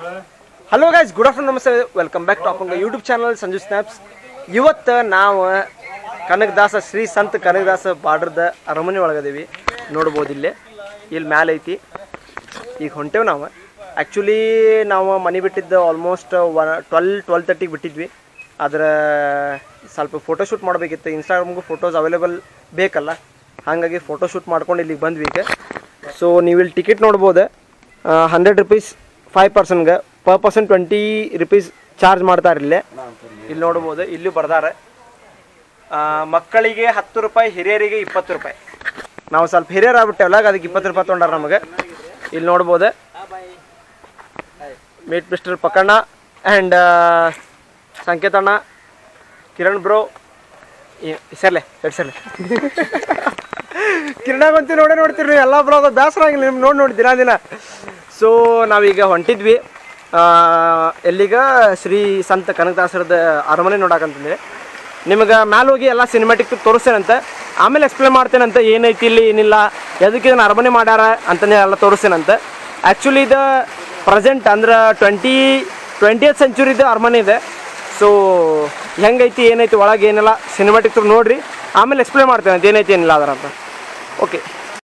hello guys good afternoon ನಮಸ್ತೆ welcome back to ಅಪ್ಪಂಗ YouTube channel Sanju snaps ಇವತ್ತು ನಾವು ಕನಕದಾಸ ಶ್ರೀ ಸಂತ ಕನಕದಾಸ ಬಾರ್ಡ್ರದ ಅರಮನೆ ಒಳಗದೀವಿ ನೋಡ್ಬೋದು ಇಲ್ಲಿ ಇಲ್ಲಿ ಮ್ಯಾಲೆ ಐತಿ ಈಗ ಹೊಂಟೇವು ನಾವು ಆ್ಯಕ್ಚುಲಿ ನಾವು ಮನೆ ಬಿಟ್ಟಿದ್ದು ಆಲ್ಮೋಸ್ಟ್ ಒನ್ ಟ್ವೆಲ್ ಟ್ವೆಲ್ ತರ್ಟಿಗೆ ಬಿಟ್ಟಿದ್ವಿ ಅದರ ಸ್ವಲ್ಪ ಫೋಟೋಶೂಟ್ ಮಾಡಬೇಕಿತ್ತು ಇನ್ಸ್ಟಾಗ್ರಾಮ್ಗೂ ಫೋಟೋಸ್ ಅವೈಲೇಬಲ್ ಬೇಕಲ್ಲ ಹಾಗಾಗಿ ಫೋಟೋಶೂಟ್ ಮಾಡ್ಕೊಂಡು ಇಲ್ಲಿಗೆ ಬಂದ್ವಿ ಈಗ ಸೊ ನೀವು ಇಲ್ಲಿ ಟಿಕೆಟ್ ನೋಡ್ಬೋದು ಹಂಡ್ರೆಡ್ ರುಪೀಸ್ ಫೈವ್ ಪರ್ಸನ್ಗೆ per person twenty rupees charge ಮಾಡ್ತಾರೆ ಇಲ್ಲೇ ಇಲ್ಲಿ ನೋಡ್ಬೋದು ಇಲ್ಲಿ ಬರ್ದಾರೆ ಆ, ಮಕ್ಕಳಿಗೆ ಹತ್ತು ರೂಪಾಯಿ ಹಿರಿಯರಿಗೆ ಇಪ್ಪತ್ತು ರೂಪಾಯಿ ನಾವು ಸ್ವಲ್ಪ ಹಿರಿಯರ್ ಆಗ್ಬಿಟ್ಟೆವಲ್ಲ ಅದಕ್ಕೆ ಇಪ್ಪತ್ತು ರೂಪಾಯಿ ತೊಗೊಂಡಾರ ನಮಗೆ ಇಲ್ಲಿ ನೋಡ್ಬೋದು meet mister Pakkanna and Sanketanna Kiran bro ಸರ್ಲೆ ಸರ್ಲೆ ಕಿರಣಾಗಂತೂ ನೋಡೇ ನೋಡ್ತೀರಿ ನೀವು ಎಲ್ಲ ಬ್ರೋ ಬೇಸರ ಆಗಿಲ್ಲ ನಿಮ್ಗೆ ನೋಡಿ ನೋಡಿ ದಿನ ದಿನ ಸೊ ನಾವೀಗ ಹೊಂಟಿದ್ವಿ ಆ, ಎಲ್ಲಿಗ ಶ್ರೀ ಸಂತ ಕನಕದಾಸರದ ಅರಮನೆ ನೋಡಕಂತಂದ್ರೆ ನಿಮಗೆ ಮ್ಯಾಲೆ ಹೋಗಿ ಎಲ್ಲ ಸಿನಿಮ್ಯಾಟಿಕ್ ತೋರಿಸ್ತೇನಂತೆ ಆಮೇಲೆ ಎಕ್ಸ್ಪ್ಲೇನ್ ಮಾಡ್ತೇನಂತೆ ಏನೈತಿ ಇಲ್ಲಿ ಏನಿಲ್ಲ ಎದಕ್ಕೆ ಇದನ್ನ ಅರಮನೆ ಮಾಡ್ಯಾರ ಅಂತಂದು ಎಲ್ಲ ತೋರಿಸ್ತೇನಂತೆ ಆ್ಯಕ್ಚುಲಿ ಇದು ಪ್ರೆಸೆಂಟ್ ಅಂದ್ರೆ ಟ್ವೆಂಟಿ ಟ್ವೆಂಟಿಯತ್ ಸೆಂಚುರಿದು ಅರಮನೆ ಇದೆ ಸೊ ಹೆಂಗೈತಿ ಏನೈತಿ ಒಳಗೆ ಏನಿಲ್ಲ ಸಿನಿಮ್ಯಾಟಿಕ್ ನೋಡ್ರಿ ಆಮೇಲೆ ಎಕ್ಸ್ಪ್ಲೇನ್ ಮಾಡ್ತೇನೆ ಅಂತ ಏನೈತಿ ಏನಿಲ್ಲ ಅದರ ಅಂತ ಓಕೆ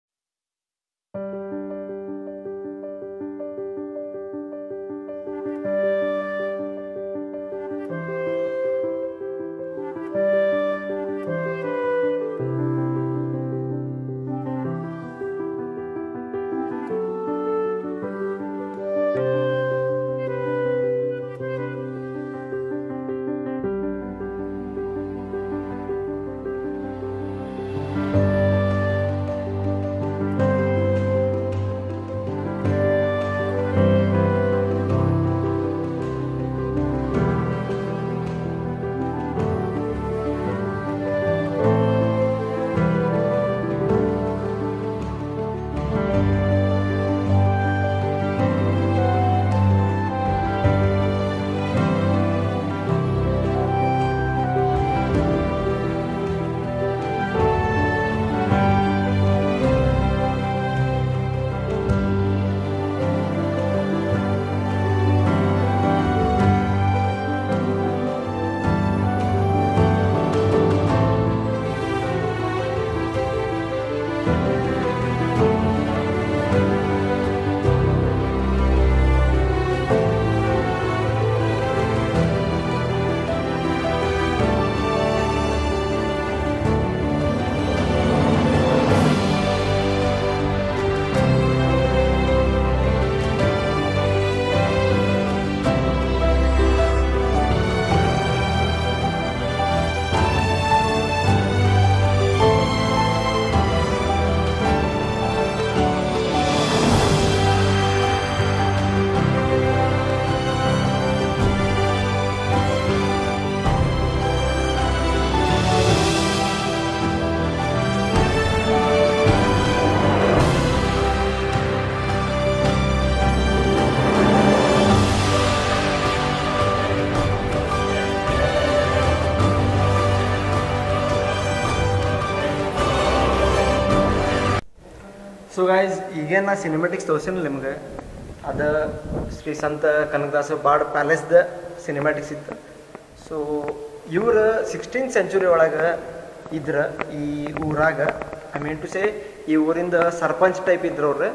ಸೊ ಗಾಯ್ಸ್ ಈಗೇನು ನಾ ಸಿನಿಮ್ಯಾಟಿಕ್ಸ್ ತೋರಿಸಿನ ನಿಮ್ಗೆ ಅದು ಶ್ರೀ ಸಂತ ಕನಕದಾಸ ಬಾಡ್ ಪ್ಯಾಲೇಸ್ದ ಸಿನಿಮ್ಯಾಟಿಕ್ಸ್ ಇತ್ತು ಸೊ ಇವ್ರು ಸಿಕ್ಸ್ಟೀನ್ ಸೆಂಚುರಿ ಒಳಗೆ ಇದ್ರ ಈ ಊರಾಗ ಐ ಮೀನ್ ಟು ಸೇ ಈ ಊರಿಂದ ಸರ್ಪಂಚ್ ಟೈಪ್ ಇದ್ರು ಅವ್ರು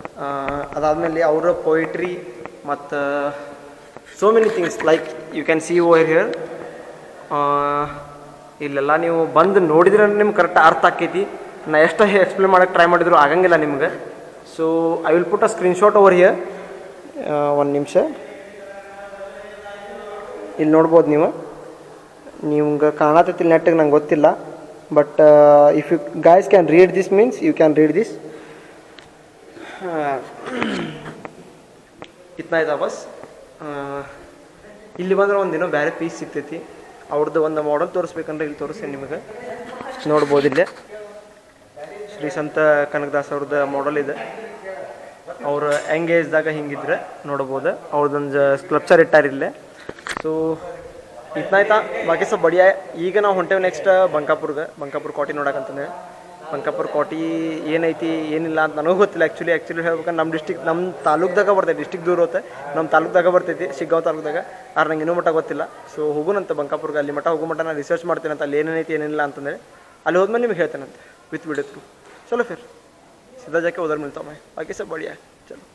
ಅದಾದಮೇಲೆ ಅವರ ಪೊಯಿಟ್ರಿ ಮತ್ತು so many things like you can see over here ಇಲ್ಲೆಲ್ಲ ನೀವು ಬಂದು ನೋಡಿದ್ರೆ ನಿಮ್ಗೆ ಕರೆಕ್ಟ್ ಅರ್ಥ ಆಕೈತಿ ನಾ ಎಷ್ಟು ಎಕ್ಸ್ಪ್ಲೇನ್ ಮಾಡೋಕ್ಕೆ ಟ್ರೈ ಮಾಡಿದ್ರು ಆಗಂಗಿಲ್ಲ ನಿಮ್ಗೆ so I will put a screenshot over here ಒಂದು ನಿಮಿಷ ಇಲ್ಲಿ ನೋಡ್ಬೋದು ನೀವು ನಿಮ್ಗೆ ಕಾಣತೈತಿ ನೆಟ್ಟಿಗೆ ನಂಗೆ ಗೊತ್ತಿಲ್ಲ but if you guys can read this means you can read this ಇತ್ನಾ ಇದ ಬಸ್ ಇಲ್ಲಿ ಬಂದ್ರೆ ಒಂದಿನ ಬೇರೆ ಪೀಸ್ ಸಿಗ್ತೈತಿ ಅವ್ರದ್ದು ಒಂದು ಮಾಡಲ್ ತೋರಿಸ್ಬೇಕಂದ್ರೆ ಇಲ್ಲಿ ತೋರಿಸ್ತೇನೆ ನಿಮಗೆ ನೋಡ್ಬೋದು ಇಲ್ಲೇ ಶ್ರೀ ಸಂತ ಕನಕದಾಸ್ ಅವ್ರದ್ದು ಮಾಡಲ್ ಇದೆ ಅವ್ರ ಯಂಗ್ ಏಜ್ದಾಗ ಹಿಂಗಿದ್ರೆ ನೋಡ್ಬೋದು ಅವ್ರದ್ದೊಂದು ಸ್ಕ್ಲಪ್ಚರ್ ಇಟ್ಟಾರ ಇಲ್ಲೇ ಸೊ ಇತ್ನಾಯ್ತಾ ಬಾಕಿ ಸ್ವಲ್ಪ ಬಡಿಯ ಈಗ ನಾವು ಹೊಂಟೇವೆ ನೆಕ್ಸ್ಟ್ ಬಂಕಾಪುರ್ಗೆ ಬಂಕಾಪುರ್ ಕೋಟೆ ನೋಡಕಂತಂದ್ರೆ ಬಂಕಾಪುರ ಕೋಟಿ ಏನೈತಿ ಏನಿಲ್ಲ ಅಂತ ನನಗೂ ಗೊತ್ತಿಲ್ಲ ಆ್ಯಕ್ಚುಲಿ ಆ್ಯಕ್ಚುಲಿ ಹೇಳ್ಬೇಕಂದ್ರೆ ನಮ್ಮ ಡಿಸ್ಟಿಕ್ ನಮ್ಮ ತಾಲೂಕ್ದಾಗ ಬರ್ತೈತಿ ಡಿಸ್ಟಿಕ್ ದೂರ ಹೋಗುತ್ತೆ ನಮ್ಮ ತಾಲೂಕ್ದಾಗ ಬರ್ತೈತಿ ಶಿಗ್ಗಾಂವ್ ತಾಲೂಕ್ದಾಗ ಆದ್ರೆ ನಂಗೆ ಇನ್ನೂ ಮಟ್ಟ ಗೊತ್ತಿಲ್ಲ ಸೊ ಹೋಗುನಂತ ಬಂಕಾಪುರ್ಗೆ ಅಲ್ಲಿ ಮಟ್ಟ ಹೋಗೋ ಮಟ್ಟ ನಾನು ರಿಸರ್ಚ್ ಮಾಡ್ತೀನಿ ಅಂತ ಅಲ್ಲಿ ಏನೇನೈತಿ ಏನಿಲ್ಲ ಅಂತಂದೇಳಿ ಅಲ್ಲಿ ಹೋದ್ಮೇಲೆ ನಿಮ್ಗೆ ಹೇಳ್ತೇನಂತೆ ವಿತ್ ವಿಡಿಯೋ ಥ್ರೂ ಚಲೋ ಫಿರ್ सीधा जाके उधर मिलता हूँ मैं बाकी सब बढ़िया है चलो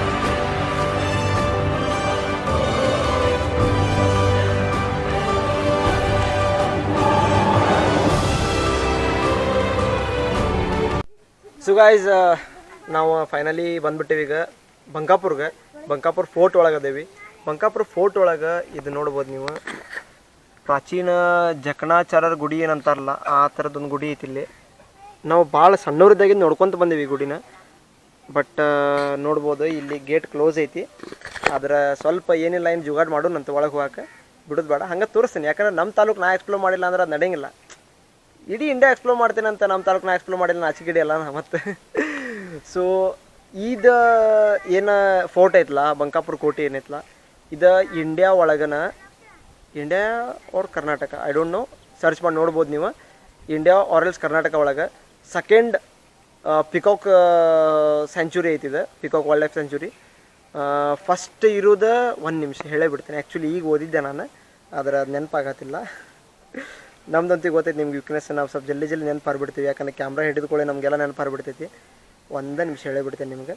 ಸೊ ಗಾಯ್ಸ್ ನಾವು ಫೈನಲಿ ಬಂದ್ಬಿಟ್ಟಿವಿ ಈಗ ಬಂಕಾಪುರ್ಗೆ ಬಂಕಾಪುರ್ ಫೋರ್ಟ್ ಒಳಗೆ ಅದೇವಿ ಬಂಕಾಪುರ ಫೋರ್ಟ್ ಒಳಗೆ ಇದು ನೋಡ್ಬೋದು ನೀವು ಪ್ರಾಚೀನ ಜಕಣಾಚಾರ್ಯರ ಗುಡಿ ಏನಂತಾರಲ್ಲ ಆ ಥರದೊಂದು ಗುಡಿ ಐತಿ ಇಲ್ಲಿ ನಾವು ಭಾಳ ಸಣ್ಣವ್ರಿದ್ದಾಗಿಂದ ನೋಡ್ಕೊಂತ ಬಂದೀವಿ ಈ ಗುಡಿನ ಬಟ್ ನೋಡ್ಬೋದು ಇಲ್ಲಿ ಗೇಟ್ ಕ್ಲೋಸ್ ಐತಿ ಅದ್ರ ಸ್ವಲ್ಪ ಏನಿಲ್ಲ ಏನು ಜುಗಾಡ್ ಮಾಡು ನಂತ ಒಳಗೆ ಹೋಗಕ್ಕೆ ಬಿಡೋದು ಬೇಡ ಹಂಗೆ ತೋರಿಸ್ತೀನಿ ಯಾಕಂದ್ರೆ ನಮ್ಮ ತಾಲೂಕು ನಾ ಎಕ್ಸ್ಪ್ಲೋರ್ ಮಾಡಿಲ್ಲ ಅಂದ್ರೆ ಅದು ನಡೆಯಂಗಿಲ್ಲ ಇಡೀ ಇಂಡಿಯಾ ಎಕ್ಸ್ಪ್ಲೋರ್ ಮಾಡ್ತೀನಿ ಅಂತ ನಮ್ಮ ತಾಲೂಕು ನಾ ಎಕ್ಸ್ಪ್ಲೋರ್ ಮಾಡಿಲ್ಲ ನಾಚಿಕೆ ಹಿಡಿಯಲ್ಲ ನಾ ಮತ್ತೆ ಸೊ ಇದು ಏನು ಫೋರ್ಟ್ ಐತಲ್ಲ ಬಂಕಾಪುರ ಕೋಟೆ ಏನೈತಲ್ಲ ಇದು ಇಂಡಿಯಾ ಒಳಗನ India or Karnataka I don't know search ಮಾಡಿ ನೋಡ್ಬೋದು ನೀವು ಇಂಡಿಯಾ ಆರ್ ಎಲ್ಸ್ ಕರ್ನಾಟಕ ಒಳಗೆ ಸೆಕೆಂಡ್ ಪಿಕಾಕ್ ಸೆಂಚುರಿ ಐತಿದೆ peacock wild life century first ಇರೋದು ಒಂದು ನಿಮಿಷ ಹೇಳೇ ಬಿಡ್ತೀನಿ ಆ್ಯಕ್ಚುಲಿ ಈಗ ಓದಿದ್ದೆ ನಾನು ಆದರೆ ಅದು ನೆನಪಾಗತ್ತಿಲ್ಲ ನಮ್ದಂತೂ ಗೊತ್ತೈತಿ ನಿಮ್ಗೆ ವೀಕ್ನೆಸ್ ನಾವು ಸ್ವಲ್ಪ ಜಲ್ದಿ ಜಲ್ದಿ ನೆನಪು ಹಾರ್ಬಿಡ್ತೀವಿ ಯಾಕಂದ್ರೆ ಕ್ಯಾಮ್ರಾ ಹಿಡಿದುಕೊಳ್ಳಿ ನಮಗೆಲ್ಲ ನೆನಪು ಹಾರ್ಬಿಡ್ತೈತಿ ಒಂದೇ ನಿಮಿಷ ಹೇಳೇ ಬಿಡ್ತೇನೆ ನಿಮ್ಗೆ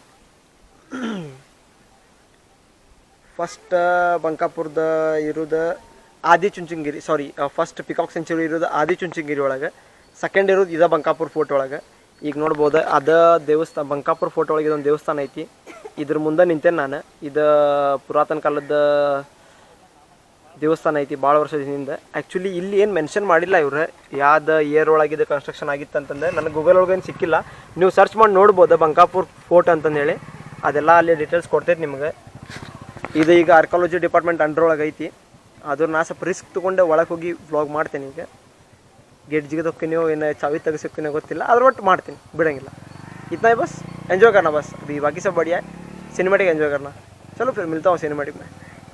ಫಸ್ಟ್ ಬಂಕಾಪುರದ ಇರೋದು Adi Chunchanagiri sorry first peacock century ಇರೋದು ಆದಿ ಚುಂಚನಗಿರಿ ಒಳಗೆ ಸೆಕೆಂಡ್ ಇರೋದು ಇದ ಬಂಕಾಪುರ ಫೋರ್ಟ್ ಒಳಗೆ ಈಗ ನೋಡ್ಬೋದು ಅದ ದೇವಸ್ಥಾನ ಬಂಕಾಪುರ ಫೋರ್ಟ್ ಒಳಗೆ ಇದೊಂದು ದೇವಸ್ಥಾನ ಐತಿ ಇದ್ರ ಮುಂದೆ ನಿಂತೇನೆ ನಾನು ಇದು ಪುರಾತನ ಕಾಲದ ದೇವಸ್ಥಾನ ಐತಿ ಭಾಳ ವರ್ಷದ ಹಿಂದೆ ಆ್ಯಕ್ಚುಲಿ ಇಲ್ಲಿ ಏನು ಮೆನ್ಷನ್ ಮಾಡಿಲ್ಲ ಇವ್ರು ಯಾವ್ದು ಇಯರ್ ಒಳಗಿದೆ ಕನ್ಸ್ಟ್ರಕ್ಷನ್ ಆಗಿತ್ತು ಅಂತಂದ್ರೆ ನನಗೆ ಗೂಗಲ್ ಒಳಗೆ ಏನು ಸಿಕ್ಕಿಲ್ಲ ನೀವು ಸರ್ಚ್ ಮಾಡಿ ನೋಡ್ಬೋದು ಬಂಕಾಪುರ್ ಫೋರ್ಟ್ ಅಂತಂದೇಳಿ ಅದೆಲ್ಲ ಅಲ್ಲಿ ಡೀಟೇಲ್ಸ್ ಕೊಡ್ತೈತೆ ನಿಮ್ಗೆ ಇದು ಈಗ ಆರ್ಕಾಲಜಿ ಡಿಪಾರ್ಟ್ಮೆಂಟ್ ಅಂಡರ್ ಒಳಗೆ ಐತಿ ಅದ್ರ ನಾ ಸ್ವಲ್ಪ ರಿಸ್ಕ್ ತೊಗೊಂಡೆ ಒಳಗೆ ಹೋಗಿ ವ್ಲಾಗ್ ಮಾಡ್ತೀನಿ ಈಗ ಗೇಟ್ ಜಿಗದೋಕ್ಕಿನೋ ಏನು ಚಾವಿ ತೆಗಿಸೋಕ್ಕಿನೋ ಗೊತ್ತಿಲ್ಲ ಅದ್ರ ಒಟ್ಟು ಮಾಡ್ತೀನಿ ಬಿಡಂಗಿಲ್ಲ इतना ही बस एंजॉय करना बस अभी बाकी सब बढ़िया है सिनेमेटिक एंजॉय करना चलो फिर मिलता हूँ सिनेमेटिक में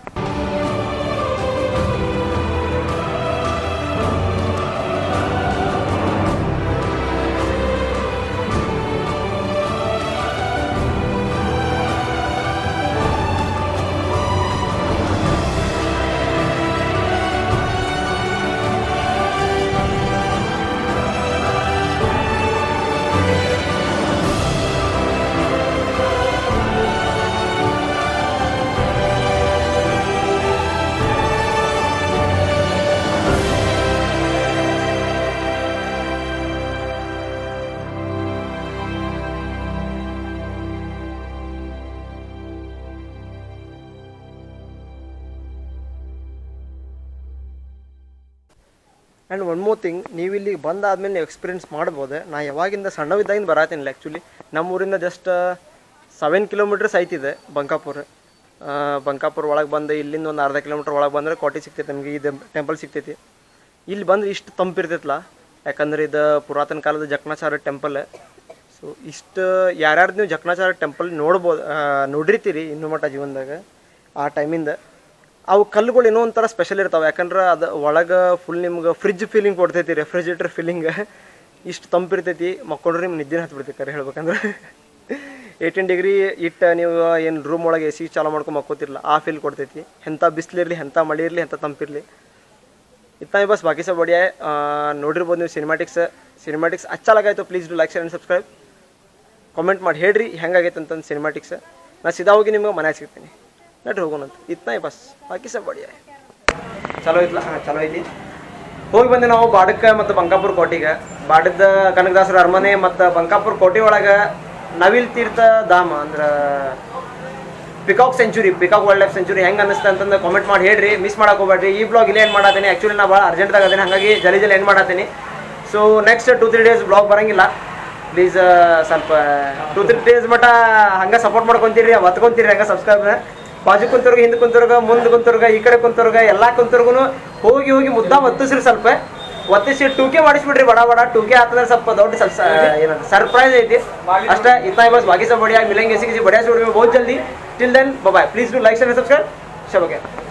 ಆ್ಯಂಡ್ ಒನ್ ಮೋರ್ ಥಿಂಗ್ ನೀವು ಇಲ್ಲಿ ಬಂದಾದ್ಮೇಲೆ ನೀವು ಎಕ್ಸ್ಪೀರಿಯನ್ಸ್ ಮಾಡ್ಬೋದು ನಾ ಯಾವಾಗಿಂದ ಸಣ್ಣವಿದ್ದಾಗಿಂದ ಬರತ್ತೀನಿಲ್ಲ ಆ್ಯಕ್ಚುಲಿ ನಮ್ಮ ಊರಿಂದ ಜಸ್ಟ್ ಸೆವೆನ್ ಕಿಲೋಮೀಟರ್ಸ್ ಐತಿದೆ ಬಂಕಾಪುರ ಆ, ಬಂಕಾಪುರ ಒಳಗೆ ಬಂದು ಇಲ್ಲಿಂದ ಒಂದು ಅರ್ಧ ಕಿಲೋಮೀಟ್ರ್ ಒಳಗೆ ಬಂದರೆ ಕೋಟೆ ಸಿಗ್ತೈತೆ ನಮಗೆ ಇದು ಟೆಂಪಲ್ ಸಿಗ್ತೈತಿ ಇಲ್ಲಿ ಬಂದ್ರೆ ಇಷ್ಟು ತಂಪಿರ್ತೈತಲ್ಲ ಯಾಕಂದ್ರೆ ಇದು ಪುರಾತನ ಕಾಲದ ಜಕ್ನಾಚಾರ್ಯ ಟೆಂಪಲ್ ಸೊ ಇಷ್ಟು ಯಾರ್ಯಾರ್ದು ನೀವು ಜಕ್ನಾಚಾರ್ಯ ಟೆಂಪಲ್ ನೋಡ್ಬೋದು ಆ, ನೋಡಿರ್ತೀರಿ ಇನ್ನೂ ಮಟ್ಟ ಜೀವನದಾಗ ಆ ಟೈಮಿಂದ ಅವು ಕಲ್ಲುಗಳು ಏನೋ ಒಂಥರ ಸ್ಪೆಷಲ್ ಇರ್ತಾವೆ ಯಾಕಂದ್ರೆ ಅದು ಒಳಗೆ ಫುಲ್ ನಿಮ್ಗೆ ಫ್ರಿಜ್ ಫೀಲಿಂಗ್ ಕೊಡ್ತೈತಿ ರೆಫ್ರಿಜರೇಟರ್ ಫೀಲಿಂಗ್ ಇಷ್ಟು ತಂಪಿರ್ತೈತಿ ಮಕ್ಕೊಂಡ್ರೆ ನಿಮ್ಗೆ ನಿದ್ದೆ ಹತ್ಬಿಡ್ತೈತಿ ಕರೆ ಹೇಳ್ಬೇಕಂದ್ರೆ ಏಯ್ಟೀನ್ ಡಿಗ್ರಿ ಇಟ್ಟು ನೀವು ಏನು ರೂಮ್ ಒಳಗೆ ಎ ಸಿ ಚಾಲು ಮಾಡ್ಕೊಂಡು ಮಕ್ಕೋತಿರಲ್ಲ ಆ ಫೀಲ್ ಕೊಡ್ತೈತಿ ಎಂಥ ಬಿಸಿಲಿರಲಿ ಎಂಥ ಮಳೆ ಇರಲಿ ಎಂಥ ತಂಪಿರಲಿ इतना ही बस बाकी सब बढ़िया है आ, ನೋಡಿರ್ಬೋದು ನೀವು ಸಿನಿಮ್ಯಾಟಿಕ್ಸ್ ಸಿನಿಮ್ಯಾಟಿಕ್ಸ್ ಅಚ್ಚ ಲಗಾಯ್ತು please do like share and subscribe comment ಮಾಡಿ ಹೇಳ್ರಿ ಹೆಂಗಾಗೈತೆ ಅಂತಂದು ಸಿನಿಮ್ಯಾಟಿಕ್ಸ್ ನಾ ಸೀದಾ ಹೋಗಿ ನಿಮ್ಗೆ ಮನೆ ಸಿಗ್ತೀನಿ ನಡ್ರಿ ಹೋಗೋಣಂತ ಇತ್ನಾ ಹಿ ಬಸ್ ಬಾಕಿ सब बढ़िया है ಚಲೋ ಐತ್ಲ ಹಾಂ ಚಲೋ ಐತಿ ಹೋಗಿ ಬಂದೆ ನಾವು ಬಾಡಕ್ಕೆ ಮತ್ತು ಬಂಕಾಪುರ ಕೋಟೆಗೆ ಬಾಡದ ಕನಕದಾಸರ ಅರಮನೆ ಮತ್ತು ಬಂಕಾಪುರ ಕೋಟೆ ಒಳಗೆ ನವಿಲ್ ತೀರ್ಥ ಧಾಮ ಅಂದ್ರೆ peacock century peacock wild life century ಹೆಂಗೆ ಅನ್ನಿಸ್ತಾ ಅಂತಂದು ಕಾಮೆಂಟ್ ಮಾಡಿ ಹೇಳ್ರಿ ಮಿಸ್ ಮಾಡಕ್ಕೆ ಹೋಗ್ಬೇಡ್ರಿ ಈ ಬ್ಲಾಗ್ ಇಲ್ಲೇ ಏನು ಮಾಡತ್ತೀನಿ ಆ್ಯಕ್ಚುಲಿ ನಾ ಭಾಳ ಅರ್ಜೆಂಟ್ದಾಗ ಅದೇನೆ ಹಾಗಾಗಿ ಜಲ್ದಿ ಜಲ್ದಿ ಏನು ಮಾಡತ್ತೀನಿ so next two three days vlog ಬರಂಗಿಲ್ಲ ಪ್ಲೀಸ್ ಸ್ವಲ್ಪ ಟೂ ತ್ರೀ ಡೇಸ್ ಮಟ ಹಂಗೆ ಸಪೋರ್ಟ್ ಮಾಡ್ಕೊಂತೀರಿ ಒತ್ಕೊಂತೀರಿ ಹಂಗೆ ಸಬ್ಸ್ಕ್ರೈಬ್ ಬಾಜು ಕುಂತವ್ರಿಗೆ ಹಿಂದೆ ಕುಂತವ್ರಿಗೆ ಮುಂದೆ ಕುಂತವ್ರಿಗೆ ಈ ಕಡೆ ಕುಂತವ್ರಿಗೆ ಎಲ್ಲ ಕುಂತವ್ರಿಗೂ ಹೋಗಿ ಹೋಗಿ ಮುದ್ದ ಒತ್ತಿಸ್ರಿ ಸ್ವಲ್ಪ ಒತ್ತಿಸಿ ಟೂಕೆ ಮಾಡಿಸ್ಬಿಡ್ರಿ ಬಡ ಬಡ ಟೂಕೆ ಹಾಕಿದ್ರೆ ಸ್ವಲ್ಪ ದೊಡ್ಡ ಸ್ವಲ್ಪ ಏನಂತ ಸರ್ಪ್ರೈಸ್ ಐತಿ ಅಷ್ಟ ಇतना ही बस बाकी सब बढ़िया मिलेंगे इसी किसी बढ़िया से वीडियो में बहुत जल्दी till then bye please do like share subscribe सब ओके